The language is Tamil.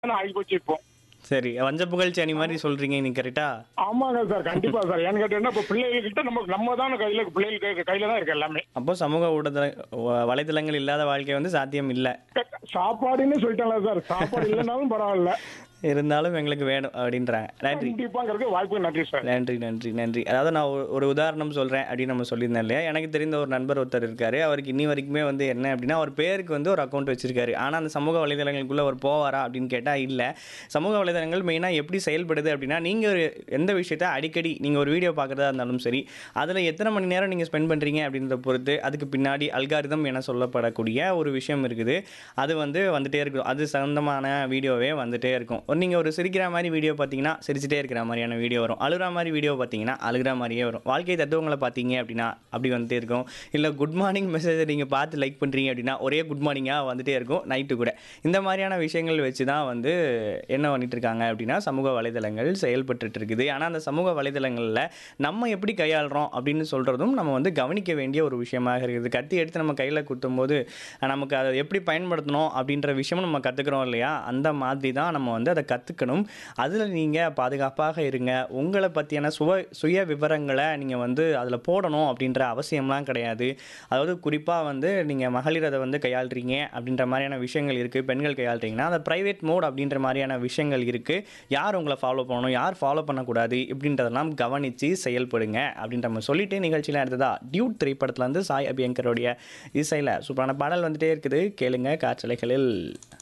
ஆகி போச்சு இப்போ சரி வஞ்ச புகழ்ச்சி அணி மாதிரி சொல்றீங்க நீங்க கரெக்டா ஆமாங்க சார் கண்டிப்பா சார் ஏன்னு கேட்டீங்கன்னா இப்போ பிள்ளைகள்கிட்ட நம்ம நம்ம தான் கையில பிள்ளைகள் கையில தான் இருக்கு எல்லாமே அப்போ சமூக ஊடக வ- வலைத்தளங்கள் இல்லாத வாழ்க்கை வந்து சாத்தியம் இல்லை சாப்பாடுன்னு சொல்லிட்டாங்களா சார் சாப்பாடு இல்லைனாலும் பரவாயில்ல இருந்தாலும் எங்களுக்கு வேணும் அப்படின்றாங்க நன்றி கண்டிப்பாங்கிறது வாய்ப்பு நன்றி சார் நன்றி நன்றி நன்றி அதாவது நான் ஒரு- ஒரு உதாரணம் சொல்கிறேன் அப்படின்னு நம்ம சொல்லியிருந்தேன் இல்லையா எனக்கு தெரிந்த ஒரு நண்பர் ஒருத்தர் இருக்காரு அவருக்கு இன்னி வரைக்குமே வந்து என்ன அப்படின்னா அவர் பேருக்கு வந்து ஒரு அக்கௌண்ட் வச்சிருக்காரு ஆனால் அந்த சமூக வலைதளங்களுக்குள்ள அவர் போவாரா அப்படின்னு கேட்டால் இல்லை சமூக வலைதளங்கள் மெயினாக எப்படி செயல்படுது அப்படின்னா நீங்கள் ஒரு எந்த விஷயத்த அடிக்கடி நீங்கள் ஒரு வீடியோ பார்க்குறதா இருந்தாலும் சரி அதில் எத்தனை மணி நேரம் நீங்கள் ஸ்பெண்ட் பண்ணுறீங்க அப்படின்றத பொறுத்து அதுக்கு பின்னாடி அல்காரிதம் என சொல்லப்படக்கூடிய ஒரு விஷயம் இருக்குது அது வந்து வந்துட்டே இருக்கும் அது சம்பந்தமான வீடியோவே வந்துட்டே இருக்கும் நீங்கள் ஒரு சிரிக்கிற மாதிரி வீடியோ பார்த்தீங்கன்னா சிரிச்சிட்டே இருக்கிற மாதிரியான வீடியோ வரும் அழுகிற மாதிரி வீடியோ பார்த்தீங்கன்னா அழுகிற மாதிரியே வரும் வாழ்க்கை தத்துவங்களை பார்த்தீங்க அப்படின்னா அப்படி வந்துட்டே இருக்கும் இல்லை குட் மார்னிங் மெசேஜை நீங்கள் பார்த்து லைக் பண்ணுறீங்க அப்படின்னா ஒரே குட் மார்னிங்காக வந்துட்டே இருக்கும் நைட்டு கூட இந்த மாதிரியான விஷயங்கள் வச்சு தான் வந்து என்ன பண்ணிட்டு இருக்காங்க அப்படின்னா சமூக வலைதளங்கள் செயல்பட்டுட்டு இருக்குது ஆனால் அந்த சமூக வலைதளங்களில் நம்ம எப்படி கையாளுறோம் அப்படின்னு சொல்கிறதும் நம்ம வந்து கவனிக்க வேண்டிய ஒரு விஷயமாக இருக்குது கத்தி எடுத்து நம்ம கையில் குத்தும்போது நமக்கு அதை எப்படி பயன்படுத்தணும் அப்படின்ற விஷயமும் நம்ம கற்றுக்குறோம் இல்லையா அந்த மாதிரி தான் நம்ம வந்து அதை கற்றுக்கணும் அதில் நீங்கள் பாதுகாப்பாக இருங்க உங்களை பற்றியான சுவ சுய விவரங்களை நீங்கள் வந்து அதில் போடணும் அப்படின்ற அவசியம்லாம் கிடையாது அதாவது குறிப்பாக வந்து நீங்கள் மகளிர் அதை வந்து கையாளுறீங்க அப்படின்ற மாதிரியான விஷயங்கள் இருக்குது பெண்கள் கையாளுறீங்கன்னா அந்த ப்ரைவேட் மோட் அப்படின்ற மாதிரியான விஷயங்கள் இருக்குது யார் உங்களை ஃபாலோ பண்ணணும் யார் ஃபாலோ பண்ணக்கூடாது இப்படின்றதெல்லாம் கவனித்து செயல்படுங்க அப்படின்ற மாதிரி சொல்லிட்டு நிகழ்ச்சியில் அடுத்ததா டியூட் திரைப்படத்துல இருந்து சாய் அபியங்கருடைய இசையில் சூப்பரான பாடல் வந்துட்டே இருக்குது கேளுங்க காற்றலைகளில்